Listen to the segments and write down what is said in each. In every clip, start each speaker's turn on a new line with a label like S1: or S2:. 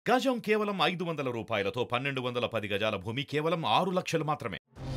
S1: గజం కేవలం ఐదు వందల రూపాయలతో పన్నెండు వందల పది గజాల భూమి కేవలం ఆరు లక్షలు మాత్రమే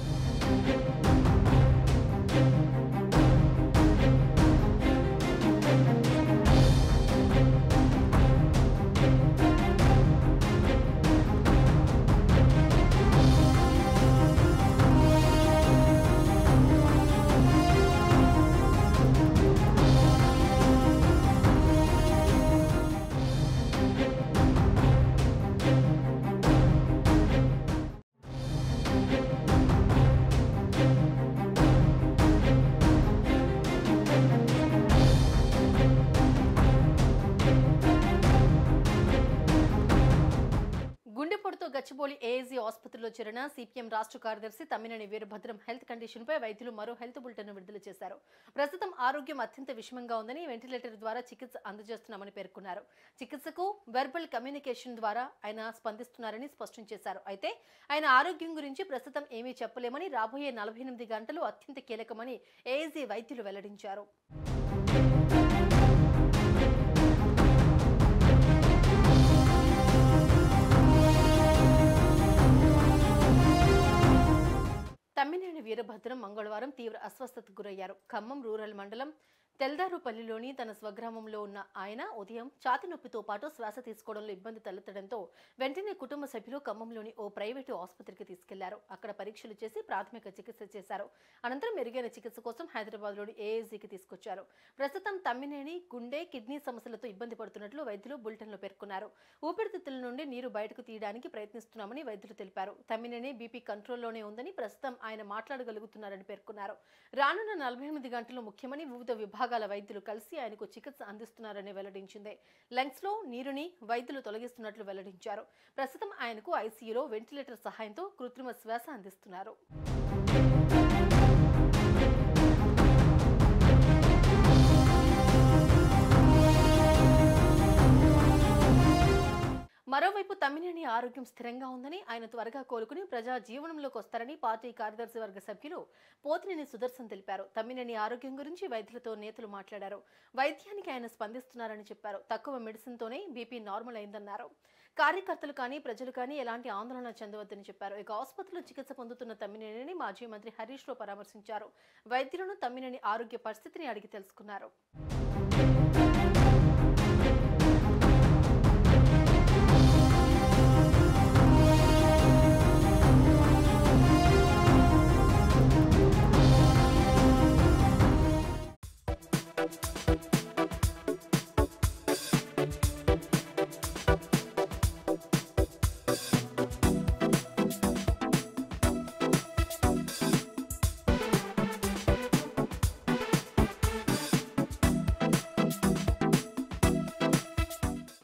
S2: గుండెపోటుతో గచ్చిబౌలి ఏఏజీ ఆసుపత్రిలో చేరిన సిపిఎం రాష్ట్ర కార్యదర్శి తమ్మినేని వీరభద్రం హెల్త్ కండిషన్ పై వైద్యులు మరో హెల్త్ బులెటిన్ విడుదల చేశారు ప్రస్తుతం ఆరోగ్యం అత్యంత విషమంగా ఉందని వెంటిలేటర్ ద్వారా చికిత్స అందజేస్తున్నామని పేర్కొన్నారు చికిత్సకు వెర్బల్ కమ్యూనికేషన్ ద్వారా ఆయన స్పందిస్తున్నారని స్పష్టం చేశారు అయితే ఆయన ఆరోగ్యం గురించి ప్రస్తుతం ఏమీ చెప్పలేమని రాబోయే నలభై ఎనిమిది గంటలు అత్యంత కీలకమని ఏఏజీ వైద్యులు వెల్లడించారు తమ్మినేని వీరభద్రం మంగళవారం తీవ్ర అస్వస్థతకు గురయ్యారు ఖమ్మం రూరల్ మండలం తెల్దారుపల్లిలోని తన స్వగ్రామంలో ఉన్న ఆయన ఉదయం ఛాతి నొప్పితో పాటు శ్వాస తీసుకోవడంలో ఇబ్బంది తలెత్తడంతో వెంటనే కుటుంబ సభ్యులు ఖమ్మంలోని ఓ ప్రైవేటు ఆసుపత్రికి తీసుకెళ్లారు అక్కడ పరీక్షలు చేసి ప్రాథమిక చికిత్స చేశారు అనంతరం మెరుగైన చికిత్స కోసం హైదరాబాద్లోని ఏఏజీకి తీసుకొచ్చారు ప్రస్తుతం తమ్మినేని గుండె కిడ్నీ సమస్యలతో ఇబ్బంది పడుతున్నట్లు వైద్యులు బులెటిన్లో పేర్కొన్నారు ఊపిరితిత్తుల నుండి నీరు బయటకు తీయడానికి ప్రయత్నిస్తున్నామని వైద్యులు తెలిపారు తమ్మినేని బీపీ కంట్రోల్లోనే ఉందని ప్రస్తుతం ఆయన మాట్లాడగలుగుతున్నారని పేర్కొన్నారు రానున్న నలభై ఎనిమిది గంటలు ముఖ్యమని వివిధ విభాగాల వైద్యులు కలిసి ఆయనకు చికిత్స అందిస్తున్నారని వెల్లడించింది లంగ్స్ లో నీరుని వైద్యులు తొలగిస్తున్నట్లు వెల్లడించారు ప్రస్తుతం ఆయనకు ఐసీయూలో వెంటిలేటర్ సహాయంతో కృత్రిమ శ్వాస అందిస్తున్నారు మరోవైపు తమ్మినేని ఆరోగ్యం స్థిరంగా ఉందని ఆయన త్వరగా కోలుకుని ప్రజా జీవనంలోకి వస్తారని పార్టీ కార్యదర్శి వర్గ సభ్యులు పోతినేని సుదర్శన్ తెలిపారు తమ్మినేని ఆరోగ్యం గురించి వైద్యులతో నేతలు మాట్లాడారు వైద్యానికి ఆయన స్పందిస్తున్నారని చెప్పారు తక్కువ మెడిసిన్తోనే బీపీ నార్మల్ అయిందన్నారు కార్యకర్తలు కానీ ప్రజలు కానీ ఎలాంటి ఆందోళన చెందవద్దని చెప్పారు ఇక ఆసుపత్రిలో చికిత్స పొందుతున్న తమ్మినేనిని మాజీ మంత్రి హరీష్ రావు పరామర్శించారు వైద్యులను తమ్మినేని ఆరోగ్య పరిస్థితిని అడిగి తెలుసుకున్నారు